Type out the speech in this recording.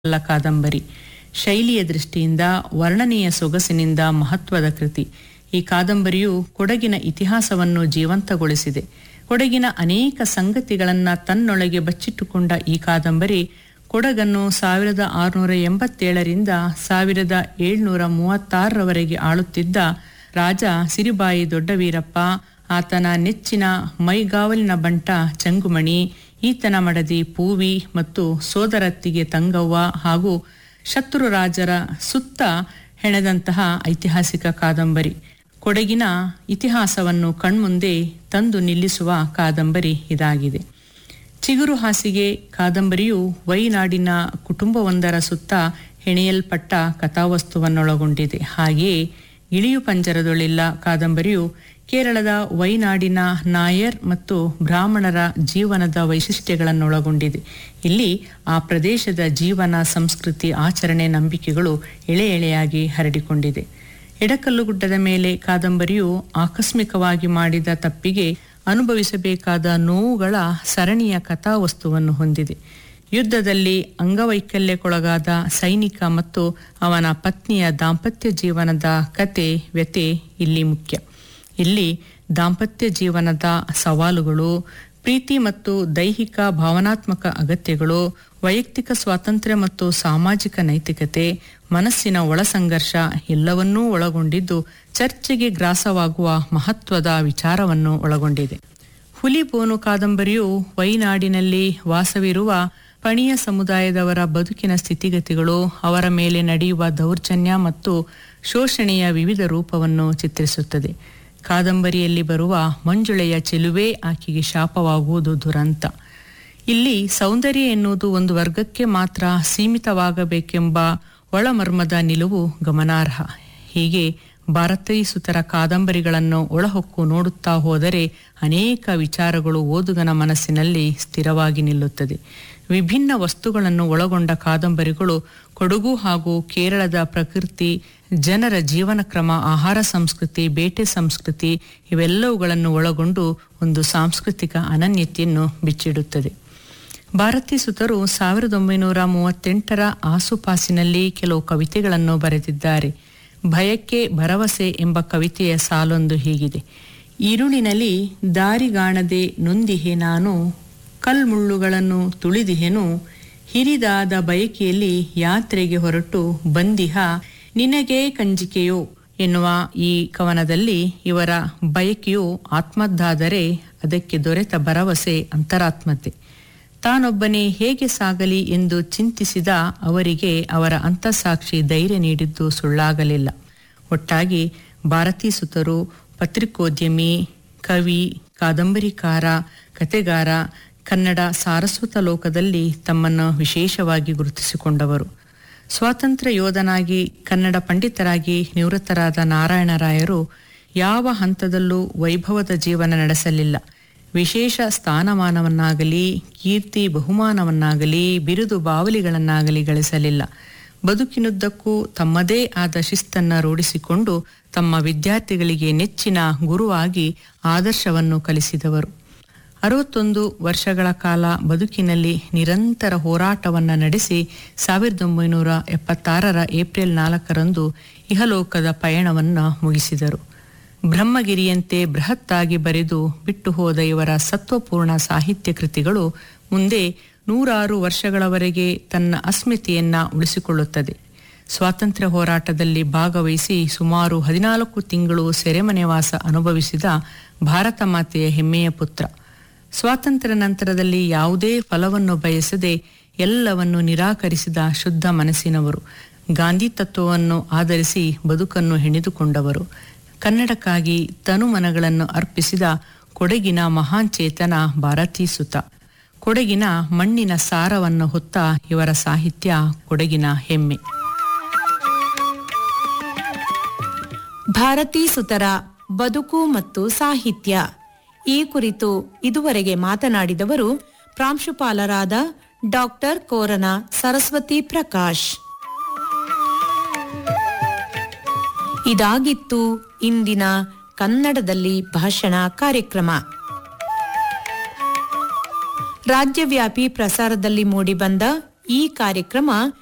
ಅಲ್ಲ ಕಾದಂಬರಿ ಶೈಲಿಯ ದೃಷ್ಟಿಯಿಂದ ವರ್ಣನೆಯ ಸೊಗಸಿನಿಂದ ಮಹತ್ವದ ಕೃತಿ ಈ ಕಾದಂಬರಿಯು ಕೊಡಗಿನ ಇತಿಹಾಸವನ್ನು ಜೀವಂತಗೊಳಿಸಿದೆ ಕೊಡಗಿನ ಅನೇಕ ಸಂಗತಿಗಳನ್ನ ತನ್ನೊಳಗೆ ಬಚ್ಚಿಟ್ಟುಕೊಂಡ ಈ ಕಾದಂಬರಿ ಕೊಡಗನ್ನು ಸಾವಿರದ ಆರುನೂರ ಎಂಬತ್ತೇಳರಿಂದ ಸಾವಿರದ ಏಳ್ನೂರ ಮೂವತ್ತಾರರವರೆಗೆ ಆಳುತ್ತಿದ್ದ ರಾಜ ಸಿರಿಬಾಯಿ ದೊಡ್ಡವೀರಪ್ಪ ಆತನ ನೆಚ್ಚಿನ ಮೈಗಾವಲಿನ ಬಂಟ ಚಂಗುಮಣಿ ಈತನ ಮಡದಿ ಪೂವಿ ಮತ್ತು ಸೋದರತ್ತಿಗೆ ತಂಗವ್ವ ಹಾಗೂ ಶತ್ರು ರಾಜರ ಸುತ್ತ ಹೆಣೆದಂತಹ ಐತಿಹಾಸಿಕ ಕಾದಂಬರಿ ಕೊಡಗಿನ ಇತಿಹಾಸವನ್ನು ಕಣ್ಮುಂದೆ ತಂದು ನಿಲ್ಲಿಸುವ ಕಾದಂಬರಿ ಇದಾಗಿದೆ ಚಿಗುರು ಹಾಸಿಗೆ ಕಾದಂಬರಿಯು ವೈನಾಡಿನ ಕುಟುಂಬವೊಂದರ ಸುತ್ತ ಹೆಣೆಯಲ್ಪಟ್ಟ ಕಥಾವಸ್ತುವನ್ನೊಳಗೊಂಡಿದೆ ಹಾಗೆಯೇ ಇಳಿಯು ಪಂಜರದೊಳಿಲ್ಲ ಕಾದಂಬರಿಯು ಕೇರಳದ ವೈನಾಡಿನ ನಾಯರ್ ಮತ್ತು ಬ್ರಾಹ್ಮಣರ ಜೀವನದ ವೈಶಿಷ್ಟ್ಯಗಳನ್ನೊಳಗೊಂಡಿದೆ ಇಲ್ಲಿ ಆ ಪ್ರದೇಶದ ಜೀವನ ಸಂಸ್ಕೃತಿ ಆಚರಣೆ ನಂಬಿಕೆಗಳು ಎಳೆ ಎಳೆಯಾಗಿ ಹರಡಿಕೊಂಡಿದೆ ಎಡಕಲ್ಲುಗುಡ್ಡದ ಮೇಲೆ ಕಾದಂಬರಿಯು ಆಕಸ್ಮಿಕವಾಗಿ ಮಾಡಿದ ತಪ್ಪಿಗೆ ಅನುಭವಿಸಬೇಕಾದ ನೋವುಗಳ ಸರಣಿಯ ಕಥಾವಸ್ತುವನ್ನು ಹೊಂದಿದೆ ಯುದ್ಧದಲ್ಲಿ ಅಂಗವೈಕಲ್ಯಕ್ಕೊಳಗಾದ ಸೈನಿಕ ಮತ್ತು ಅವನ ಪತ್ನಿಯ ದಾಂಪತ್ಯ ಜೀವನದ ಕತೆ ವ್ಯತೆ ಇಲ್ಲಿ ಮುಖ್ಯ ಇಲ್ಲಿ ದಾಂಪತ್ಯ ಜೀವನದ ಸವಾಲುಗಳು ಪ್ರೀತಿ ಮತ್ತು ದೈಹಿಕ ಭಾವನಾತ್ಮಕ ಅಗತ್ಯಗಳು ವೈಯಕ್ತಿಕ ಸ್ವಾತಂತ್ರ್ಯ ಮತ್ತು ಸಾಮಾಜಿಕ ನೈತಿಕತೆ ಮನಸ್ಸಿನ ಒಳಸಂಘರ್ಷ ಎಲ್ಲವನ್ನೂ ಒಳಗೊಂಡಿದ್ದು ಚರ್ಚೆಗೆ ಗ್ರಾಸವಾಗುವ ಮಹತ್ವದ ವಿಚಾರವನ್ನು ಒಳಗೊಂಡಿದೆ ಹುಲಿಬೋನು ಕಾದಂಬರಿಯು ವೈನಾಡಿನಲ್ಲಿ ವಾಸವಿರುವ ಪಣಿಯ ಸಮುದಾಯದವರ ಬದುಕಿನ ಸ್ಥಿತಿಗತಿಗಳು ಅವರ ಮೇಲೆ ನಡೆಯುವ ದೌರ್ಜನ್ಯ ಮತ್ತು ಶೋಷಣೆಯ ವಿವಿಧ ರೂಪವನ್ನು ಚಿತ್ರಿಸುತ್ತದೆ ಕಾದಂಬರಿಯಲ್ಲಿ ಬರುವ ಮಂಜುಳೆಯ ಚೆಲುವೆ ಆಕೆಗೆ ಶಾಪವಾಗುವುದು ದುರಂತ ಇಲ್ಲಿ ಸೌಂದರ್ಯ ಎನ್ನುವುದು ಒಂದು ವರ್ಗಕ್ಕೆ ಮಾತ್ರ ಸೀಮಿತವಾಗಬೇಕೆಂಬ ಒಳಮರ್ಮದ ನಿಲುವು ಗಮನಾರ್ಹ ಹೀಗೆ ಭಾರತೀಯ ಸುತರ ಕಾದಂಬರಿಗಳನ್ನು ಒಳಹೊಕ್ಕು ನೋಡುತ್ತಾ ಹೋದರೆ ಅನೇಕ ವಿಚಾರಗಳು ಓದುಗನ ಮನಸ್ಸಿನಲ್ಲಿ ಸ್ಥಿರವಾಗಿ ನಿಲ್ಲುತ್ತದೆ ವಿಭಿನ್ನ ವಸ್ತುಗಳನ್ನು ಒಳಗೊಂಡ ಕಾದಂಬರಿಗಳು ಕೊಡಗು ಹಾಗೂ ಕೇರಳದ ಪ್ರಕೃತಿ ಜನರ ಜೀವನ ಕ್ರಮ ಆಹಾರ ಸಂಸ್ಕೃತಿ ಬೇಟೆ ಸಂಸ್ಕೃತಿ ಇವೆಲ್ಲವುಗಳನ್ನು ಒಳಗೊಂಡು ಒಂದು ಸಾಂಸ್ಕೃತಿಕ ಅನನ್ಯತೆಯನ್ನು ಬಿಚ್ಚಿಡುತ್ತದೆ ಭಾರತೀ ಸುತರು ಸಾವಿರದ ಒಂಬೈನೂರ ಮೂವತ್ತೆಂಟರ ಆಸುಪಾಸಿನಲ್ಲಿ ಕೆಲವು ಕವಿತೆಗಳನ್ನು ಬರೆದಿದ್ದಾರೆ ಭಯಕ್ಕೆ ಭರವಸೆ ಎಂಬ ಕವಿತೆಯ ಸಾಲೊಂದು ಹೀಗಿದೆ ഇരുಳಿನಲ್ಲಿ ದಾರಿಗಾಣದೆ ನೊಂದಿಹೆ ನಾನು ಕಲ್ಮುಳ್ಳುಗಳನ್ನು ತುಳಿದಿಹೆನು ಹಿರಿದಾದ ಬಯಕೆಯಲ್ಲಿ ಯಾತ್ರೆಗೆ ಹೊರಟು ಬಂದಿಹ ನಿನಗೇ ಕಂಜಿಕೆಯೋ ಎನ್ನುವ ಈ ಕವನದಲ್ಲಿ ಇವರ ಬಯಕೆಯು ಆತ್ಮದ್ದಾದರೆ ಅದಕ್ಕೆ ದೊರೆತ ಭರವಸೆ ಅಂತರಾತ್ಮತೆ ತಾನೊಬ್ಬನೇ ಹೇಗೆ ಸಾಗಲಿ ಎಂದು ಚಿಂತಿಸಿದ ಅವರಿಗೆ ಅವರ ಅಂತಃಸಾಕ್ಷಿ ಧೈರ್ಯ ನೀಡಿದ್ದು ಸುಳ್ಳಾಗಲಿಲ್ಲ ಒಟ್ಟಾಗಿ ಭಾರತೀ ಸುತರು ಪತ್ರಿಕೋದ್ಯಮಿ ಕವಿ ಕಾದಂಬರಿಕಾರ ಕತೆಗಾರ ಕನ್ನಡ ಸಾರಸ್ವತ ಲೋಕದಲ್ಲಿ ತಮ್ಮನ್ನು ವಿಶೇಷವಾಗಿ ಗುರುತಿಸಿಕೊಂಡವರು ಸ್ವಾತಂತ್ರ್ಯ ಯೋಧನಾಗಿ ಕನ್ನಡ ಪಂಡಿತರಾಗಿ ನಿವೃತ್ತರಾದ ನಾರಾಯಣರಾಯರು ಯಾವ ಹಂತದಲ್ಲೂ ವೈಭವದ ಜೀವನ ನಡೆಸಲಿಲ್ಲ ವಿಶೇಷ ಸ್ಥಾನಮಾನವನ್ನಾಗಲಿ ಕೀರ್ತಿ ಬಹುಮಾನವನ್ನಾಗಲಿ ಬಿರುದು ಬಾವಲಿಗಳನ್ನಾಗಲಿ ಗಳಿಸಲಿಲ್ಲ ಬದುಕಿನುದ್ದಕ್ಕೂ ತಮ್ಮದೇ ಆದ ಶಿಸ್ತನ್ನ ರೂಢಿಸಿಕೊಂಡು ತಮ್ಮ ವಿದ್ಯಾರ್ಥಿಗಳಿಗೆ ನೆಚ್ಚಿನ ಗುರುವಾಗಿ ಆದರ್ಶವನ್ನು ಕಲಿಸಿದವರು ಅರವತ್ತೊಂದು ವರ್ಷಗಳ ಕಾಲ ಬದುಕಿನಲ್ಲಿ ನಿರಂತರ ಹೋರಾಟವನ್ನು ನಡೆಸಿ ಸಾವಿರದ ಒಂಬೈನೂರ ಎಪ್ಪತ್ತಾರರ ಏಪ್ರಿಲ್ ನಾಲ್ಕರಂದು ಇಹಲೋಕದ ಪಯಣವನ್ನು ಮುಗಿಸಿದರು ಬ್ರಹ್ಮಗಿರಿಯಂತೆ ಬೃಹತ್ತಾಗಿ ಬರೆದು ಬಿಟ್ಟು ಹೋದ ಇವರ ಸತ್ವಪೂರ್ಣ ಸಾಹಿತ್ಯ ಕೃತಿಗಳು ಮುಂದೆ ನೂರಾರು ವರ್ಷಗಳವರೆಗೆ ತನ್ನ ಅಸ್ಮಿತೆಯನ್ನ ಉಳಿಸಿಕೊಳ್ಳುತ್ತದೆ ಸ್ವಾತಂತ್ರ್ಯ ಹೋರಾಟದಲ್ಲಿ ಭಾಗವಹಿಸಿ ಸುಮಾರು ಹದಿನಾಲ್ಕು ತಿಂಗಳು ಸೆರೆಮನೆವಾಸ ಅನುಭವಿಸಿದ ಭಾರತ ಮಾತೆಯ ಹೆಮ್ಮೆಯ ಪುತ್ರ ಸ್ವಾತಂತ್ರ್ಯ ನಂತರದಲ್ಲಿ ಯಾವುದೇ ಫಲವನ್ನು ಬಯಸದೆ ಎಲ್ಲವನ್ನು ನಿರಾಕರಿಸಿದ ಶುದ್ಧ ಮನಸ್ಸಿನವರು ಗಾಂಧಿ ತತ್ವವನ್ನು ಆಧರಿಸಿ ಬದುಕನ್ನು ಹೆಣೆದುಕೊಂಡವರು ಕನ್ನಡಕ್ಕಾಗಿ ತನುಮನಗಳನ್ನು ಅರ್ಪಿಸಿದ ಕೊಡಗಿನ ಮಹಾನ್ ಚೇತನ ಭಾರತೀ ಸುತ ಕೊಡಗಿನ ಮಣ್ಣಿನ ಸಾರವನ್ನು ಹೊತ್ತ ಇವರ ಸಾಹಿತ್ಯ ಕೊಡಗಿನ ಹೆಮ್ಮೆ ಭಾರತೀ ಸುತರ ಬದುಕು ಮತ್ತು ಸಾಹಿತ್ಯ ಈ ಕುರಿತು ಇದುವರೆಗೆ ಮಾತನಾಡಿದವರು ಪ್ರಾಂಶುಪಾಲರಾದ ಡಾಕ್ಟರ್ ಕೋರನ ಸರಸ್ವತಿ ಪ್ರಕಾಶ್ ಇದಾಗಿತ್ತು ಇಂದಿನ ಕನ್ನಡದಲ್ಲಿ ಭಾಷಣ ಕಾರ್ಯಕ್ರಮ ರಾಜ್ಯವ್ಯಾಪಿ ಪ್ರಸಾರದಲ್ಲಿ ಮೂಡಿಬಂದ ಈ ಕಾರ್ಯಕ್ರಮ